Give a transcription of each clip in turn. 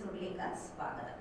എപ്പിസോഡിലേക്ക് സ്വാഗതം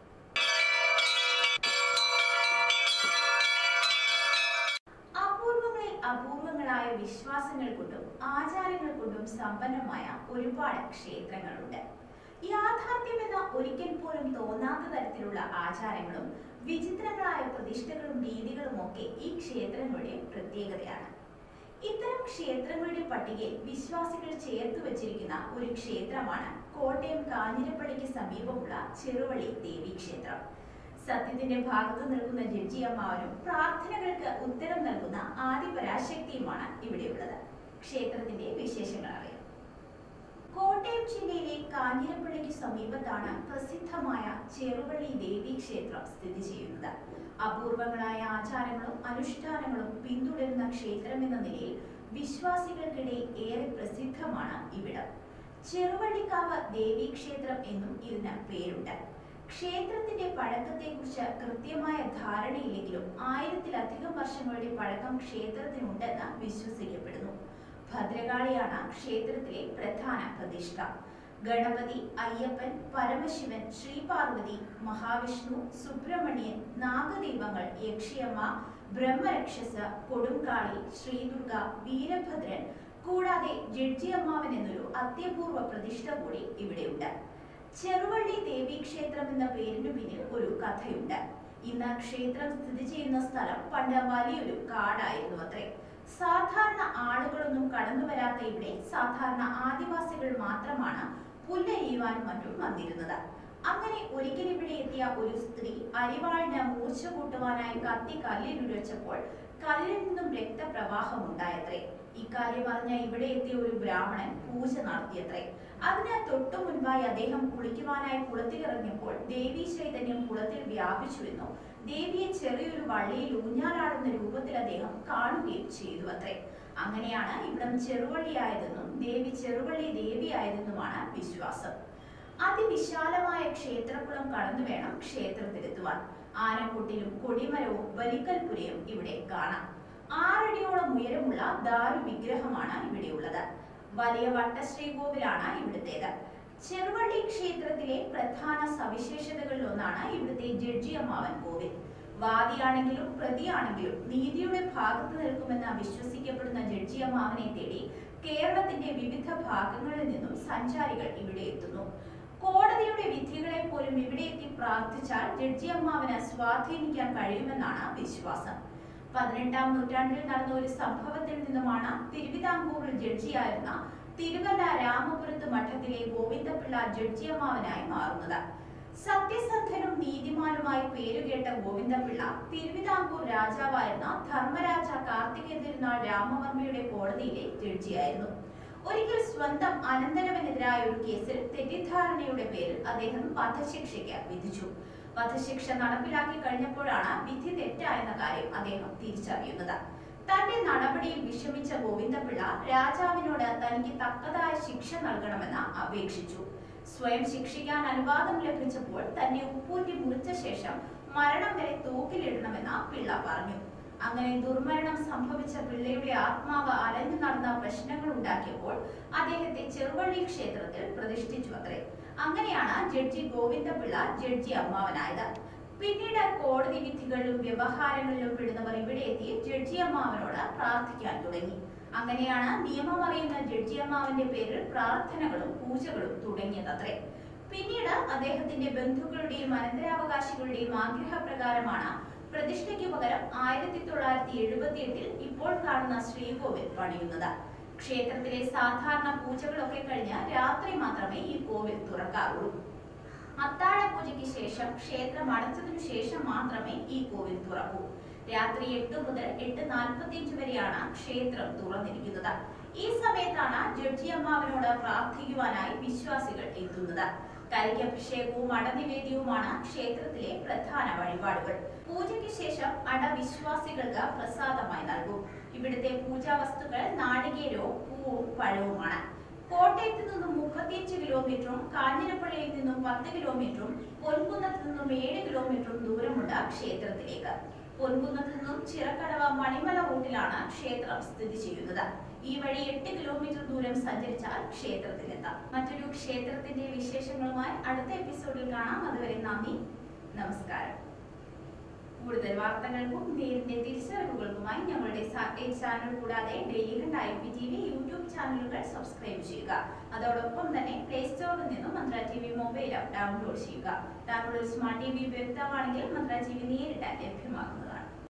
അപൂർവങ്ങളിൽ അപൂർവങ്ങളായ വിശ്വാസങ്ങൾ കൊണ്ടും ആചാരങ്ങൾ കൊണ്ടും സമ്പന്നമായ ഒരുപാട് ക്ഷേത്രങ്ങളുണ്ട് യാഥാർത്ഥ്യമെന്ന ഒരിക്കൽ പോലും തോന്നാത്ത തരത്തിലുള്ള ആചാരങ്ങളും വിചിത്രങ്ങളായ പ്രതിഷ്ഠകളും രീതികളും ഒക്കെ ഈ ക്ഷേത്രങ്ങളുടെ പ്രത്യേകതയാണ് ഇത്തരം ക്ഷേത്രങ്ങളുടെ പട്ടികയിൽ വിശ്വാസികൾ ചേർത്ത് വച്ചിരിക്കുന്ന ഒരു ക്ഷേത്രമാണ് കോട്ടയം കാഞ്ഞിരപ്പള്ളിക്ക് സമീപമുള്ള ചെറുവള്ളി ദേവി ക്ഷേത്രം സത്യത്തിന്റെ ഭാഗത്ത് നിൽക്കുന്ന ജഡ്ജി അമ്മാവനും പ്രാർത്ഥനകൾക്ക് ഉത്തരം നൽകുന്ന ആദിപരാശക്തിയുമാണ് ഇവിടെയുള്ളത് ക്ഷേത്രത്തിന്റെ വിശേഷങ്ങൾ അറിയാം കോട്ടയം ജില്ലയിലെ കാഞ്ഞിരപ്പള്ളിക്ക് സമീപത്താണ് പ്രസിദ്ധമായ ചെറുവള്ളി ദേവി ക്ഷേത്രം സ്ഥിതി ചെയ്യുന്നത് അപൂർവങ്ങളായ ആചാരങ്ങളും അനുഷ്ഠാനങ്ങളും പിന്തുടരുന്ന ക്ഷേത്രം എന്ന നിലയിൽ വിശ്വാസികൾക്കിടയിൽ ഏറെ പ്രസിദ്ധമാണ് ഇവിടം ചെറുവള്ളിക്കാവ് ദേവി ക്ഷേത്രം എന്നും ഇതിന് പേരുണ്ട് ക്ഷേത്രത്തിന്റെ പഴക്കത്തെക്കുറിച്ച് കൃത്യമായ ധാരണയില്ലെങ്കിലും ആയിരത്തിലധികം വർഷങ്ങളുടെ പഴക്കം ക്ഷേത്രത്തിനുണ്ടെന്ന് വിശ്വസിക്കപ്പെടുന്നു ഭദ്രകാളിയാണ് ക്ഷേത്രത്തിലെ പ്രധാന പ്രതിഷ്ഠ ഗണപതി അയ്യപ്പൻ പരമശിവൻ ശ്രീപാർവതി മഹാവിഷ്ണു സുബ്രഹ്മണ്യൻ നാഗദൈവങ്ങൾ യക്ഷിയമ്മ ബ്രഹ്മരക്ഷസ് കൊടുങ്കാളി ശ്രീദുർഗ വീരഭദ്രൻ കൂടാതെ ജഡ്ജിയമ്മാവൻ എന്നൊരു അത്യപൂർവ പ്രതിഷ്ഠ കൂടി ഇവിടെയുണ്ട് ചെറുവള്ളി ദേവി ക്ഷേത്രം എന്ന പേരിനു പിന്നിൽ ഒരു കഥയുണ്ട് ഇന്ന് ക്ഷേത്രം സ്ഥിതി ചെയ്യുന്ന സ്ഥലം പണ്ട് വലിയൊരു കാടായിരുന്നു അത്രേ സാധാരണ ആളുകളൊന്നും കടന്നു വരാത്ത ഇവിടെ സാധാരണ ആദിവാസികൾ മാത്രമാണ് പുല്ലരിയുവാനും മറ്റും വന്നിരുന്നത് അങ്ങനെ ഒരിക്കൽ ഇവിടെ എത്തിയ ഒരു സ്ത്രീ അരിവാളിന് മൂർച്ച കൂട്ടുവാനായി കത്തി കല്ലിലുരച്ചപ്പോൾ കല്ലിൽ നിന്നും രക്തപ്രവാഹം ഉണ്ടായത്രേ ഇക്കാര്യം അറിഞ്ഞ ഇവിടെ എത്തിയ ഒരു ബ്രാഹ്മണൻ പൂജ നടത്തിയത്രേ അതിന് തൊട്ടു മുൻപായി അദ്ദേഹം കുളിക്കുവാനായി കുളത്തിലിറങ്ങിയപ്പോൾ ദേവീ ചൈതന്യം കുളത്തിൽ വ്യാപിച്ചുവെന്നും ദേവിയെ ചെറിയൊരു വള്ളിയിൽ ഊഞ്ഞാലാടുന്ന രൂപത്തിൽ അദ്ദേഹം കാണുകയും ചെയ്തു അത്രേ അങ്ങനെയാണ് ഇവിടം ചെറുവള്ളിയായതെന്നും ദേവി ചെറുവള്ളി ദേവിയായതെന്നുമാണ് വിശ്വാസം അതിവിശാലമായ ക്ഷേത്രക്കുളം കടന്നു വേണം ക്ഷേത്രത്തിലെത്തുവാൻ ആനക്കൂട്ടിലും കൊടിമരവും ബലിക്കൽപുരയും ഇവിടെ കാണാം ആറടിയോളം ഉയരമുള്ള ദാരു വിഗ്രഹമാണ് ഇവിടെയുള്ളത് വലിയ വട്ടശ്രീകോവിലാണ് ഇവിടുത്തേത് ചെറുവള്ളി ക്ഷേത്രത്തിലെ പ്രധാന സവിശേഷതകളിൽ ഒന്നാണ് ഇവിടുത്തെ ജഡ്ജി അമ്മാവൻ കോവിൽ വാദിയാണെങ്കിലും പ്രതിയാണെങ്കിലും നീതിയുടെ ഭാഗത്ത് നിൽക്കുമെന്ന് വിശ്വസിക്കപ്പെടുന്ന ജഡ്ജി അമ്മാവനെ തേടി കേരളത്തിന്റെ വിവിധ ഭാഗങ്ങളിൽ നിന്നും സഞ്ചാരികൾ ഇവിടെ എത്തുന്നു കോടതിയുടെ വിധികളെ പോലും ഇവിടെ എത്തി പ്രാർത്ഥിച്ചാൽ ജഡ്ജി അമ്മാവന് സ്വാധീനിക്കാൻ കഴിയുമെന്നാണ് വിശ്വാസം പതിനെട്ടാം നൂറ്റാണ്ടിൽ നടന്ന ഒരു സംഭവത്തിൽ നിന്നുമാണ് തിരുവിതാംകൂറിൽ ജഡ്ജിയായിരുന്ന തിരുവല്ല രാമപുരത്ത് മഠത്തിലെ ഗോവിന്ദപിള്ള ജഡ്ജിയമ്മാവനായി മാറുന്നത് സത്യസന്ധനും നീതിമാനുമായി പേരുകേട്ട ഗോവിന്ദപിള്ള തിരുവിതാംകൂർ രാജാവായിരുന്ന ധർമ്മരാജ കാർത്തികേയ തിരുനാൾ രാമവർമ്മയുടെ കോടതിയിലെ ജഡ്ജിയായിരുന്നു ഒരിക്കൽ സ്വന്തം അനന്തരവനെതിരായ ഒരു കേസിൽ തെറ്റിദ്ധാരണയുടെ പേരിൽ അദ്ദേഹം വധശിക്ഷയ്ക്ക് വിധിച്ചു വധശിക്ഷ നടപ്പിലാക്കി കഴിഞ്ഞപ്പോഴാണ് വിധി തെറ്റായെന്ന കാര്യം അദ്ദേഹം തിരിച്ചറിയുന്നത് തന്റെ നടപടിയിൽ വിഷമിച്ച ഗോവിന്ദപിള്ള രാജാവിനോട് തനിക്ക് തക്കതായ ശിക്ഷ നൽകണമെന്ന് അപേക്ഷിച്ചു സ്വയം ശിക്ഷിക്കാൻ അനുവാദം ലഭിച്ചപ്പോൾ തന്നെ ഉപ്പൂറ്റി മുറിച്ച ശേഷം മരണം വരെ തൂക്കിലിടണമെന്ന് പിള്ള പറഞ്ഞു അങ്ങനെ ദുർമരണം സംഭവിച്ച പിള്ളയുടെ ആത്മാവ് അലഞ്ഞു നടന്ന പ്രശ്നങ്ങൾ ഉണ്ടാക്കിയപ്പോൾ അദ്ദേഹത്തെ ചെറുവള്ളി ക്ഷേത്രത്തിൽ പ്രതിഷ്ഠിച്ചു അത്രേ അങ്ങനെയാണ് ജഡ്ജി ഗോവിന്ദപിള്ള ജഡ്ജി അമ്മാവനായത് പിന്നീട് കോടതി വിധികളിലും വ്യവഹാരങ്ങളിലും പെടുന്നവർ ഇവിടെ എത്തി ജഡ്ജി അമ്മാവനോട് പ്രാർത്ഥിക്കാൻ തുടങ്ങി അങ്ങനെയാണ് നിയമം അറിയുന്ന ജഡ്ജി അമ്മാവന്റെ പേരിൽ പ്രാർത്ഥനകളും പൂജകളും തുടങ്ങിയതത്രേ പിന്നീട് അദ്ദേഹത്തിന്റെ ബന്ധുക്കളുടെയും അനന്തരാവകാശികളുടെയും ആഗ്രഹപ്രകാരമാണ് പ്രതിഷ്ഠയ്ക്ക് പകരം ആയിരത്തി തൊള്ളായിരത്തി എഴുപത്തി എട്ടിൽ ഇപ്പോൾ കാണുന്ന ശ്രീകോവിൽ പണിയുന്നത് ക്ഷേത്രത്തിലെ സാധാരണ പൂജകളൊക്കെ കഴിഞ്ഞ് രാത്രി മാത്രമേ ഈ കോവിൽ തുറക്കാറുള്ളൂ അത്താഴ പൂജയ്ക്ക് ശേഷം ക്ഷേത്രം അടച്ചതിനു ശേഷം മാത്രമേ ഈ കോവിൽ തുറക്കൂ രാത്രി എട്ട് മുതൽ എട്ട് നാൽപ്പത്തിയഞ്ച് വരെയാണ് ക്ഷേത്രം തുറന്നിരിക്കുന്നത് ഈ സമയത്താണ് ജഡ്ജി അമ്മാവനോട് പ്രാർത്ഥിക്കുവാനായി വിശ്വാസികൾ എത്തുന്നത് കരിക്കഭിഷേകവും അടനിവേദ്യവുമാണ് ക്ഷേത്രത്തിലെ പ്രധാന വഴിപാടുകൾ പൂജയ്ക്ക് ശേഷം അട വിശ്വാസികൾക്ക് പ്രസാദമായി നൽകും ഇവിടുത്തെ പൂജാ വസ്തുക്കൾ നാളികേരവും പൂവും പഴവുമാണ് കോട്ടയത്ത് നിന്നും മുപ്പത്തിയഞ്ച് കിലോമീറ്ററും കാഞ്ഞിരപ്പള്ളിയിൽ നിന്നും പത്ത് കിലോമീറ്ററും പൊൻകുന്നത്ത് നിന്നും ഏഴ് കിലോമീറ്ററും ദൂരമുണ്ട് ക്ഷേത്രത്തിലേക്ക് പൊൻകുന്നത്ത് നിന്നും ചിറക്കടവ മണിമല റൂട്ടിലാണ് ക്ഷേത്രം സ്ഥിതി ചെയ്യുന്നത് ഈ വഴി എട്ട് കിലോമീറ്റർ ദൂരം സഞ്ചരിച്ചാൽ ക്ഷേത്രത്തിലെത്താം മറ്റൊരു ക്ഷേത്രത്തിന്റെ വിശേഷങ്ങളുമായി അടുത്ത എപ്പിസോഡിൽ കാണാം അതുവരെ നന്ദി നമസ്കാരം കൂടുതൽ വാർത്തകൾക്കും നേരിന്റെ തിരിച്ചറിവുകൾക്കുമായി ഞങ്ങളുടെ സാറ്റലൈറ്റ് ചാനൽ കൂടാതെ ഡെയിലി കണ്ട I P T V YouTube ചാനലുകൾ സബ്സ്ക്രൈബ് ചെയ്യുക അതോടൊപ്പം തന്നെ പ്ലേ സ്റ്റോറിൽ നിന്നും Mantra T V mobile app download ചെയ്യുക താങ്കളുടെ സ്മാർട്ട് ടി വി ഉപയോക്താവാണെങ്കിൽ മന്ത്ര ടി വി നേരിട്ട് ലഭ്യമാകുന്നതാണ്